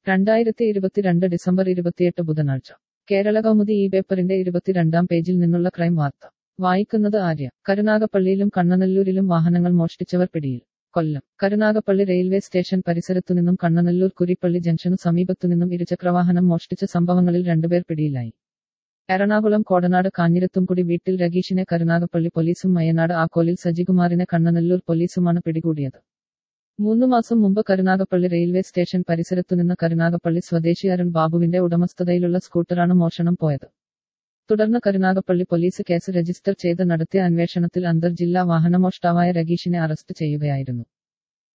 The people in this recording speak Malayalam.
രണ്ടായിരത്തി ഇരുപത്തിരണ്ട് ഡിസംബർ ഇരുപത്തിയെട്ട് ബുധനാഴ്ച കേരള കൗമുദി ഈ പേപ്പറിന്റെ ഇരുപത്തിരണ്ടാം പേജിൽ നിന്നുള്ള ക്രൈം വാർത്ത വായിക്കുന്നത് ആര്യ കരുനാഗപ്പള്ളിയിലും കണ്ണനല്ലൂരിലും വാഹനങ്ങൾ മോഷ്ടിച്ചവർ പിടിയിൽ കൊല്ലം കരുനാഗപ്പള്ളി റെയിൽവേ സ്റ്റേഷൻ പരിസരത്തുനിന്നും കണ്ണനല്ലൂർ കുരിപ്പള്ളി ജംഗ്ഷനു സമീപത്തുനിന്നും ഇരുചക്രവാഹനം മോഷ്ടിച്ച സംഭവങ്ങളിൽ രണ്ടുപേർ പിടിയിലായി എറണാകുളം കോടനാട് കാഞ്ഞിരത്തുംകുടി വീട്ടിൽ രഗീഷിനെ കരുനാഗപ്പള്ളി പോലീസും മയനാട് ആക്കോലിൽ സജികുമാറിനെ കണ്ണനല്ലൂർ പോലീസുമാണ് പിടികൂടിയത് മൂന്ന് മാസം മുമ്പ് കരുനാഗപ്പള്ളി റെയിൽവേ സ്റ്റേഷൻ പരിസരത്തുനിന്ന് കരുനാഗപ്പള്ളി സ്വദേശി അരുൺ ബാബുവിന്റെ ഉടമസ്ഥതയിലുള്ള സ്കൂട്ടറാണ് മോഷണം പോയത് തുടർന്ന് കരുനാഗപ്പള്ളി പോലീസ് കേസ് രജിസ്റ്റർ ചെയ്ത് നടത്തിയ അന്വേഷണത്തിൽ അന്തർജില്ലാ വാഹനമോഷ്ടാവായ രഗീഷിനെ അറസ്റ്റ് ചെയ്യുകയായിരുന്നു